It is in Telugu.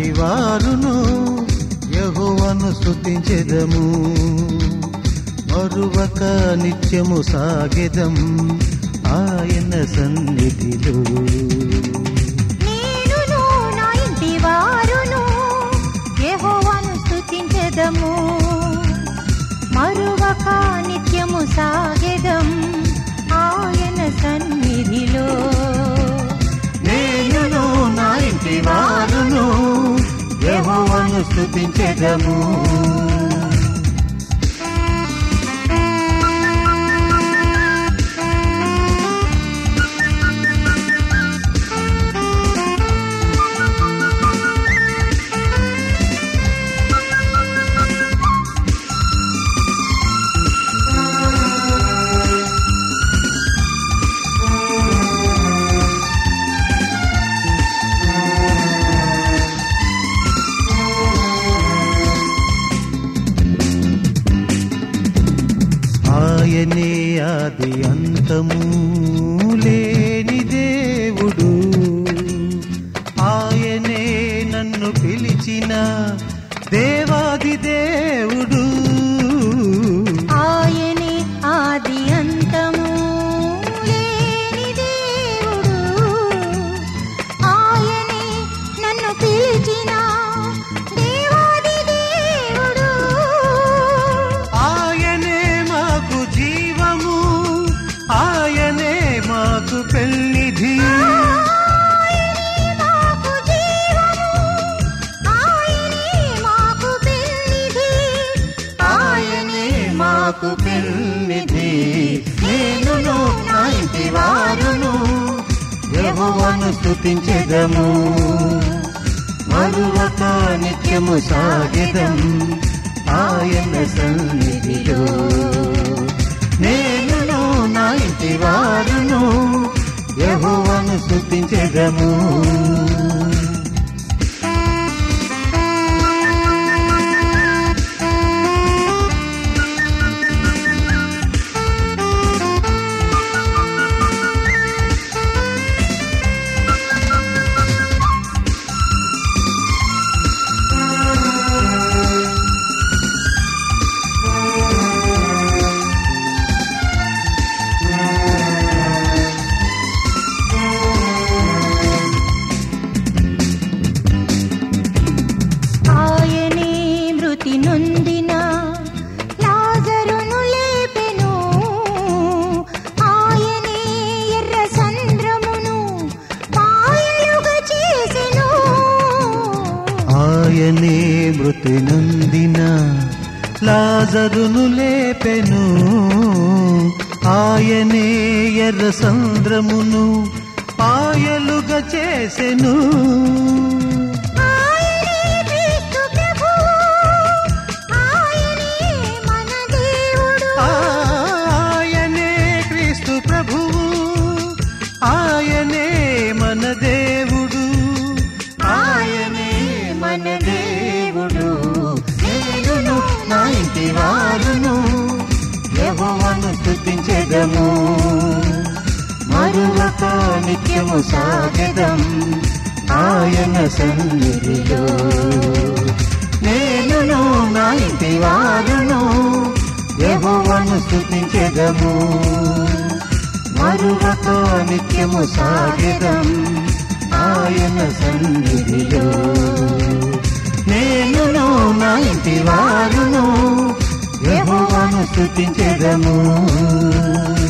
ఇంటి వారును యహోవను స్తుతించెదము మరువక నిత్యము సాగెదం ఆయన సన్నిధిలో నేనును నా ఇంటి వారును యెహోవాను స్తుతించెదము మరువక నిత్యము సాగెదం ఆయన సన్నిధిలో నేనును నా ఇంటి వారును యహోవను స్తుతించెదము ఆయనే ఆది అంతము లేని దేవుడు ఆయనే నన్ను పిలిచిన దేవాది దేవుడు ఆయనే ఆది అంతము లేని దేవుడు ఆయనే నన్ను పిలిచిన దేవాది దేవుడు ఆయనే మాకు జీవము ఆయనే మాకు పెళ్లిధి ఆయనే మాకు జీవము ఆయనే మాకు పెన్నిధి ఆయనే మాకు పెళ్లిధి నేనును నా ఇంటి వారును యెహోవాను స్తుతించెదము మరువక నిత్యము సాగెదం ఆయన సన్నిధిలో నేనును నా ఇంటి వారును యెహోవాను స్తుతించెదము ఆయనే మృతి నొందిన లాజరును లేపెను ఆయనే ఎర్ర సంద్రమును పాయలుగా చేసెను ఆయనే మృతి నందిన లాజరును లేపెను ఆయనే ఎర్ర సంద్రమును పాయలుగా చేసెను ఆయనే క్రీస్తు ప్రభువు ఆయనే మన దేవుడు ఆయనే క్రీస్తు ప్రభువు ఆయనే మన దేవుడు ఆయనే మన దేవుడు నేనును నా ఇంటి వారును యెహోవాను స్తుతించెదము మరువక నిత్యము సాగెదం ఆయన సన్నిధిలో నేనును నా ఇంటి వారును యెహోవాను స్తుతించెదము మరువక నిత్యము సాగెదం ఆయన సన్నిధిలో నేనును నా ఇంటి వారును యెహోవాను స్తుతించెదము